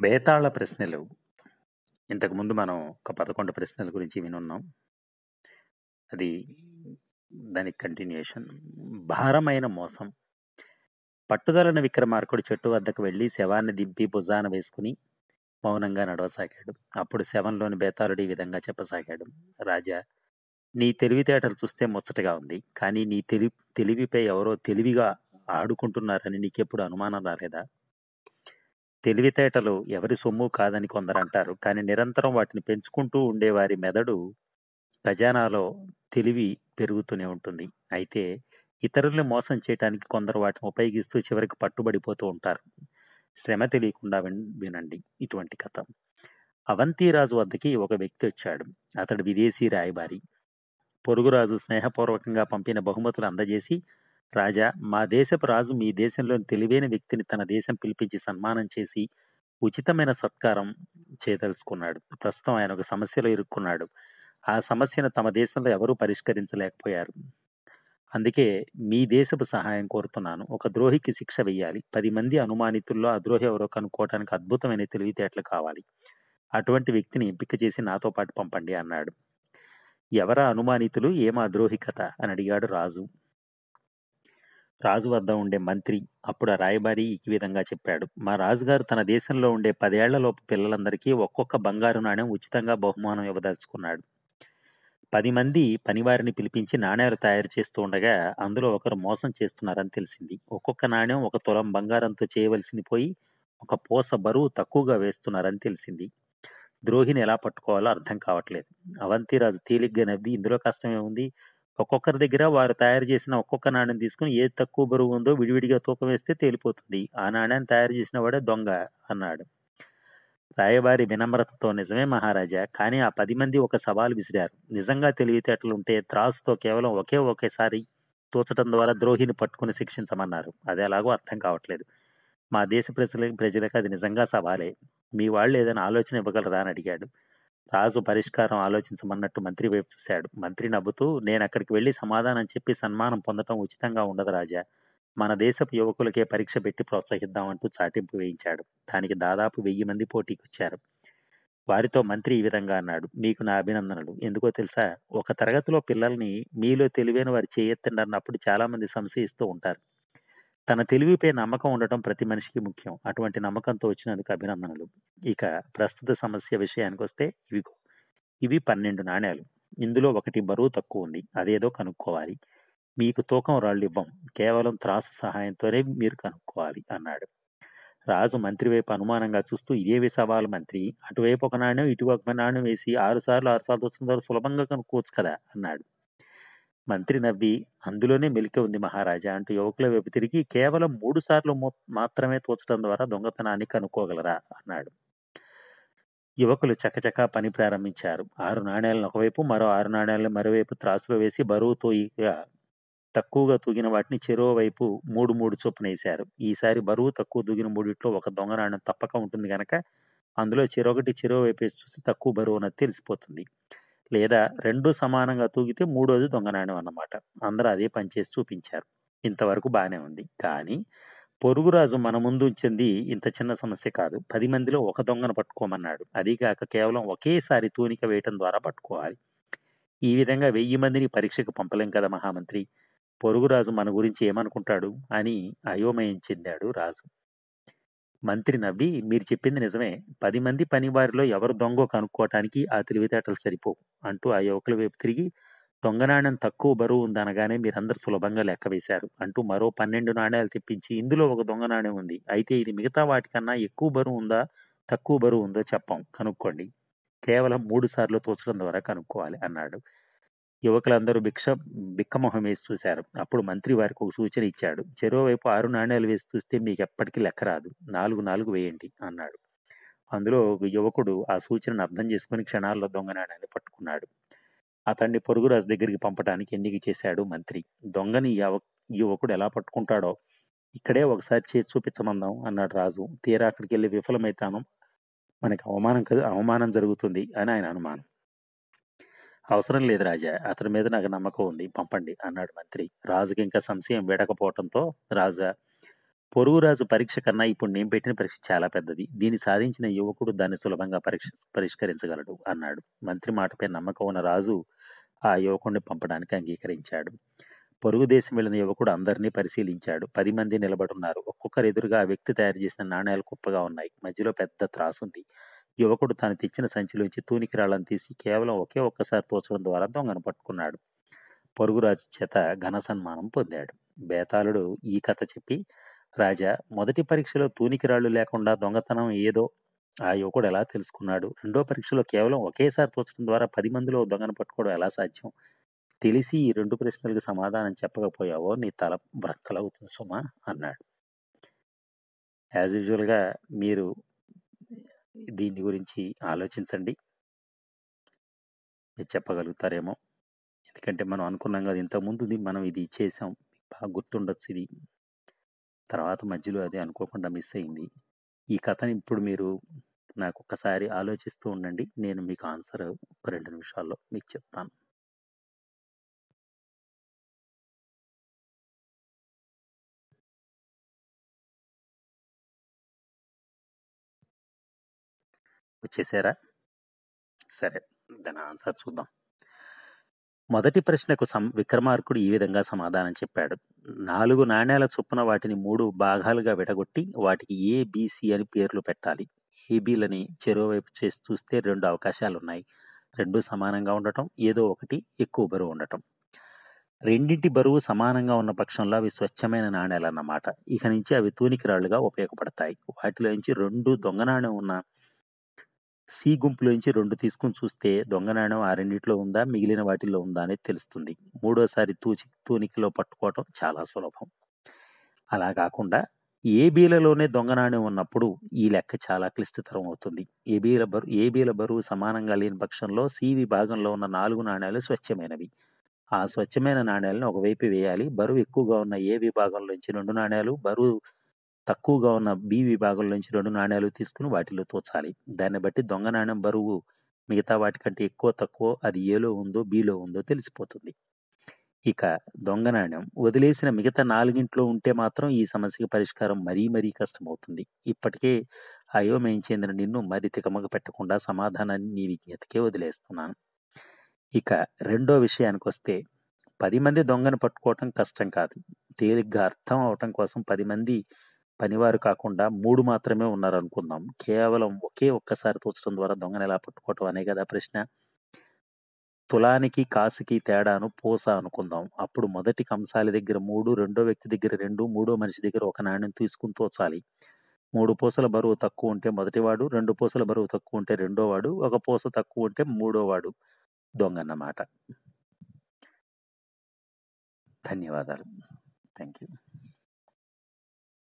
బేతాళ ప్రశ్నలు. ఇంతకుముందు మనం ఒక 11 ప్రశ్నల గురించి వినున్నాం. అది దానికి కంటిన్యూయేషన్. భారమైన మోసం. పట్టుదలన విక్రమార్కుడు చెట్టు వద్దకు వెళ్లి శవాన్ని దింపి భుజాన వేసుకుని మౌనంగా నడవసాగాడు. అప్పుడు శవంలోని బేతాళుడు ఈ విధంగా చెప్పసాగాడు. రాజా నీ తెలివితేటలు చూస్తే ముచ్చటగా ఉంది. కానీ నీ తెలి తెలివిపై ఎవరో తెలివిగా ఆడుకుంటున్నారని నీకెప్పుడు అనుమానం రాలేదా? తెలివితేటలు ఎవరి సొమ్ము కాదని కొందరంటారు. కానీ నిరంతరం వాటిని పెంచుకుంటూ ఉండేవారి మెదడు ఖజానాలో తెలివి పెరుగుతూనే ఉంటుంది. అయితే ఇతరుల్ని మోసం చేయటానికి కొందరు వాటిని ఉపయోగిస్తూ చివరికి పట్టుబడిపోతూ ఉంటారు. శ్రమ తెలియకుండా విన్ వినండి ఇటువంటి కథ. అవంతిరాజు వద్దకి ఒక వ్యక్తి వచ్చాడు. అతడు విదేశీ రాయబారి. పొరుగురాజు స్నేహపూర్వకంగా పంపిన బహుమతులు అందజేసి రాజా మా దేశపు రాజు మీ దేశంలోని తెలివైన వ్యక్తిని తన దేశం పిలిపించి సన్మానం చేసి ఉచితమైన సత్కారం చేయదలుచుకున్నాడు. ప్రస్తుతం ఆయన ఒక సమస్యలో ఇరుక్కున్నాడు. ఆ సమస్యను తమ దేశంలో ఎవరూ పరిష్కరించలేకపోయారు. అందుకే మీ దేశపు సహాయం కోరుతున్నాను. ఒక ద్రోహికి శిక్ష వెయ్యాలి. పది మంది అనుమానితుల్లో ఆ ద్రోహి ఎవరో కనుక్కోవటానికి అద్భుతమైన తెలివితేటలు కావాలి. అటువంటి వ్యక్తిని ఎంపిక చేసి నాతో పాటు పంపండి అన్నాడు. ఎవరా అనుమానితులు ఏమా ద్రోహి కథ అని అడిగాడు రాజు. రాజు వద్ద ఉండే మంత్రి అప్పుడు ఆ రాయబారి ఈ విధంగా చెప్పాడు. మా రాజుగారు తన దేశంలో ఉండే పదేళ్లలోపు పిల్లలందరికీ ఒక్కొక్క బంగారు నాణెం ఉచితంగా బహుమానం ఇవ్వదలుచుకున్నాడు. పది మంది పనివారిని పిలిపించి నాణేలు తయారు చేస్తూ ఉండగా అందులో ఒకరు మోసం చేస్తున్నారని తెలిసింది. ఒక్కొక్క నాణెం ఒక తులం బంగారంతో చేయవలసింది పోయి ఒక పూస బరువు తక్కువగా వేస్తున్నారని తెలిసింది. ద్రోహిని ఎలా పట్టుకోవాలో అర్థం కావట్లేదు. అవంతిరాజు తేలిగ్గా నవ్వి ఇందులో కష్టమేముంది? ఒక్కొక్కరి దగ్గర వారు తయారు చేసిన ఒక్కొక్క నాణెం తీసుకుని ఏది తక్కువ బరువు ఉందో విడివిడిగా తూకం వేస్తే తేలిపోతుంది. ఆ నాణెం తయారు చేసిన వాడే దొంగ అన్నాడు. రాయబారి వినమ్రతతో నిజమే మహారాజా కానీ ఆ పది మంది ఒక సవాలు విసిరారు. నిజంగా తెలివితేటలుంటే త్రాసుతో కేవలం ఒకే ఒకేసారి తూచటం ద్వారా ద్రోహిని పట్టుకుని శిక్షించమన్నారు. అది ఎలాగో అర్థం కావట్లేదు. మా దేశ ప్రజల ప్రజలకు అది నిజంగా సవాలే. మీ వాళ్ళు ఏదైనా ఆలోచన ఇవ్వగలరా అని అడిగాడు. రాజు పరిష్కారం ఆలోచించమన్నట్టు మంత్రి వైపు చూశాడు. మంత్రి నవ్వుతూ నేను అక్కడికి వెళ్లి సమాధానం చెప్పి సన్మానం పొందటం ఉచితంగా ఉండదు రాజా. మన దేశపు యువకులకే పరీక్ష పెట్టి ప్రోత్సహిద్దామంటూ చాటింపు వేయించాడు. దానికి దాదాపు వెయ్యి మంది పోటీకొచ్చారు. వారితో మంత్రి ఈ విధంగా అన్నాడు. మీకు నా అభినందనలు. ఎందుకో తెలుసా? ఒక తరగతిలో పిల్లల్ని మీలో తెలివైన వారు చేయెత్తండి అన్నప్పుడు చాలా మంది సంశయిస్తూ ఉంటారు. తన తెలివిపై నమ్మకం ఉండటం ప్రతి మనిషికి ముఖ్యం. అటువంటి నమ్మకంతో వచ్చినందుకు అభినందనలు. ఇక ప్రస్తుత సమస్య విషయానికొస్తే ఇవిగో ఇవి పన్నెండు నాణేలు. ఇందులో ఒకటి బరువు తక్కువ ఉంది. అదేదో కనుక్కోవాలి. మీకు తూకం రాళ్ళు ఇవ్వం. కేవలం త్రాసు సహాయంతోనే మీరు కనుక్కోవాలి అన్నాడు. రాజు మంత్రి వైపు అనుమానంగా చూస్తూ ఇదేవి సవాలు మంత్రి అటువైపు ఒక నాణెం ఇటువైపు ఒక నాణెం వేసి ఆరు సార్లు ఆరు సార్లు వచ్చిన సులభంగా కనుక్కోవచ్చు కదా అన్నాడు. మంత్రి నవ్వి అందులోనే మెలిక ఉంది మహారాజా అంటూ యువకుల వైపు తిరిగి కేవలం మూడు సార్లు మాత్రమే తోచడం ద్వారా దొంగతనాన్ని కనుక్కోగలరా అన్నాడు. యువకులు చకచకా పని ప్రారంభించారు. ఆరు నాణేలను ఒకవైపు మరో ఆరు నాణేలను మరోవైపు త్రాసులో వేసి బరువు తూయగా తక్కువగా తూగిన వాటిని చెరో వైపు మూడు మూడు చొప్పున వేశారు. ఈసారి బరువు తక్కువ తూగిన మూడిట్లో ఒక దొంగ నాణెం తప్పక ఉంటుంది గనక అందులో చెరొకటి చెరో వైపు వేసి చూస్తే తక్కువ బరువు అన్నది తెలిసిపోతుంది. లేదా రెండూ సమానంగా తూగితే మూడోది దొంగ నాణెం అన్నమాట. అందరూ అదే పని చేసి చూపించారు. ఇంతవరకు బానే ఉంది. కానీ పొరుగురాజు మన ముందు ఉంచింది ఇంత చిన్న సమస్య కాదు. పది మందిలో ఒక దొంగను పట్టుకోమన్నాడు. అదీగాక కేవలం ఒకేసారి తూనిక వేయటం ద్వారా పట్టుకోవాలి. ఈ విధంగా వెయ్యి మందిని పరీక్షకు పంపలేం కదా మహామంత్రి. పొరుగురాజు మన గురించి ఏమనుకుంటాడు అని అయోమయం చెందాడు రాజు. మంత్రి నవ్వి మీరు చెప్పింది నిజమే. పది మంది పనివారిలో ఎవరు దొంగో కనుక్కోవటానికి ఆ తెలివితేటలు సరిపోవు అంటూ ఆ యువకుల వైపు తిరిగి దొంగ నాణెం తక్కువ బరువు ఉందనగానే మీరందరూ సులభంగా లెక్క వేశారు అంటూ మరో పన్నెండు నాణేలు తెప్పించి ఇందులో ఒక దొంగ నాణెం ఉంది. అయితే ఇది మిగతా వాటికన్నా ఎక్కువ బరువు ఉందా తక్కువ బరువు ఉందో చెప్పం కనుక్కోండి. కేవలం మూడు సార్లు తూచడం ద్వారా కనుక్కోవాలి అన్నాడు. యువకులందరూ భిక్ష బిక్కమొహం వేసి చూశారు. అప్పుడు మంత్రి వారికి ఒక సూచన ఇచ్చాడు. చెరోవైపు ఆరు నాణేలు వేసి చూస్తే మీకెప్పటికీ లెక్క రాదు. నాలుగు నాలుగు వేయండి అన్నాడు. అందులో ఒక యువకుడు ఆ సూచనను అర్థం చేసుకుని క్షణాల్లో దొంగ నాణేలు పట్టుకున్నాడు. అతన్ని పొరుగురాజు దగ్గరికి పంపటానికి ఎన్నిక చేశాడు మంత్రి. దొంగని యవ యువకుడు ఎలా పట్టుకుంటాడో ఇక్కడే ఒకసారి చేసి చూపించమందాం అన్నాడు రాజు. తీరా అక్కడికెళ్ళి విఫలమైతాను మనకి అవమానం కదా అవమానం జరుగుతుంది అని ఆయన అనుమానం. అవసరం లేదు రాజా. అతని మీద నాకు నమ్మకం ఉంది. పంపండి అన్నాడు మంత్రి. రాజుకి ఇంకా సంశయం వీడకపోవటంతో రాజా పొరుగురాజు పరీక్ష కన్నా ఇప్పుడు నేను పెట్టిన పరీక్ష చాలా పెద్దది దీన్ని సాధించిన యువకుడు దాన్ని సులభంగా పరీక్ష పరిష్కరించగలడు అన్నాడు మంత్రి మాటపై నమ్మకం ఉన్న రాజు ఆ యువకుడిని పంపడానికి అంగీకరించాడు పొరుగు దేశం వెళ్ళిన యువకుడు అందరినీ పరిశీలించాడు పది మంది నిలబడున్నారు ఒక్కొక్కరు ఎదురుగా ఆ వ్యక్తి తయారు చేసిన నాణేలు కుప్పగా ఉన్నాయి మధ్యలో పెద్ద త్రాసుంది యువకుడు తాను తెచ్చిన సంచిలోంచి తూనికి రాళ్ళని తీసి కేవలం ఒకే ఒక్కసారి తోచడం ద్వారా దొంగను పట్టుకున్నాడు పొరుగురాజు చేత ఘన సన్మానం పొందాడు బేతాళుడు ఈ కథ చెప్పి రాజా మొదటి పరీక్షలో తూనికి రాళ్ళు లేకుండా దొంగతనం ఏదో ఆ యువకుడు ఎలా తెలుసుకున్నాడు రెండో పరీక్షలో కేవలం ఒకేసారి తోచడం ద్వారా పది మందిలో దొంగను పట్టుకోవడం ఎలా సాధ్యం తెలిసి ఈ రెండు ప్రశ్నలకు సమాధానం చెప్పకపోయావో నీ తల బ్రక్కలవుతుంది సుమా అన్నాడు యాజ్ యూజువల్గా మీరు దీని గురించి ఆలోచించండి మీరు చెప్పగలుగుతారేమో ఎందుకంటే మనం అనుకున్నాం కదా ఇంతకుముందు ఇది మనం ఇది చేసాం బాగా గుర్తుండొచ్చు ఇది తర్వాత మధ్యలో అది అనుకోకుండా మిస్ అయింది ఈ కథని ఇప్పుడు మీరు నాకు ఒక్కసారి ఆలోచిస్తూ ఉండండి నేను మీకు ఆన్సర్ ఒక రెండు నిమిషాల్లో మీకు చెప్తాను వచ్చేసారా సరే దాని ఆన్సర్ చూద్దాం మొదటి ప్రశ్నకు సం విక్రమార్కుడు ఈ విధంగా సమాధానం చెప్పాడు నాలుగు నాణేల చొప్పున వాటిని మూడు భాగాలుగా విడగొట్టి వాటికి ఏ బీసీ అని పేర్లు పెట్టాలి ఏబీలని చెరోవైపు చేసి చూస్తే రెండు అవకాశాలు ఉన్నాయి రెండు సమానంగా ఉండటం ఏదో ఒకటి ఎక్కువ బరువు ఉండటం రెండింటి బరువు సమానంగా ఉన్న పక్షంలో అవి స్వచ్ఛమైన నాణేలు అన్నమాట ఇక నుంచి అవి తూనికి రాళ్లుగా ఉపయోగపడతాయి వాటిలో నుంచి రెండు దొంగ నాణ్యం ఉన్న సి గుంపులోంచి రెండు తీసుకుని చూస్తే దొంగ నాణ్యం ఆ రెండిట్లో ఉందా మిగిలిన వాటిల్లో ఉందా అనేది తెలుస్తుంది మూడోసారి తూచి తూనికిలో పట్టుకోవటం చాలా సులభం అలా కాకుండా ఏబీలలోనే దొంగ నాణ్యం ఉన్నప్పుడు ఈ లెక్క చాలా క్లిష్టతరం అవుతుంది ఏబీల బరువు ఏబీల బరువు సమానంగా లేని పక్షంలో సి విభాగంలో ఉన్న నాలుగు నాణ్యాలు స్వచ్ఛమైనవి ఆ స్వచ్ఛమైన నాణ్యాలను ఒకవైపు వేయాలి బరువు ఎక్కువగా ఉన్న ఏ విభాగంలోంచి రెండు నాణ్యాలు బరువు తక్కువగా ఉన్న బి విభాగంలోంచి రెండు నాణ్యాలు తీసుకుని వాటిలో తోచాలి దాన్ని బట్టి దొంగ నాణ్యం బరువు మిగతా వాటికంటే ఎక్కువ తక్కువ అది ఏలో ఉందో బిలో ఉందో తెలిసిపోతుంది ఇక దొంగ నాణ్యం వదిలేసిన మిగతా నాలుగింట్లో ఉంటే మాత్రం ఈ సమస్యకి పరిష్కారం మరీ మరీ కష్టమవుతుంది ఇప్పటికే అయోమయం చెందిన నిన్ను మరి తికమక పెట్టకుండా సమాధానాన్ని నీ విజ్ఞతకే వదిలేస్తున్నాను ఇక రెండో విషయానికి వస్తే పది మంది దొంగను పట్టుకోవటం కష్టం కాదు తేలిగ్గా అర్థం అవటం కోసం పది మంది పనివారు కాకుండా మూడు మాత్రమే ఉన్నారు అనుకుందాం కేవలం ఒకే ఒక్కసారి తోచడం ద్వారా దొంగను ఎలా పట్టుకోవటం అనే కదా ప్రశ్న తులానికి కాసుకి తేడాను పూస అనుకుందాం అప్పుడు మొదటి కంసాలి దగ్గర మూడు రెండో వ్యక్తి దగ్గర రెండు మూడో మనిషి దగ్గర ఒక నాణ్యం తీసుకుని తోచాలి మూడు పూసల బరువు తక్కువ ఉంటే మొదటివాడు రెండు పూసల బరువు తక్కువ ఉంటే రెండో వాడు ఒక పూస తక్కువ ఉంటే మూడో వాడు దొంగ అన్నమాట ధన్యవాదాలు థ్యాంక్ యూ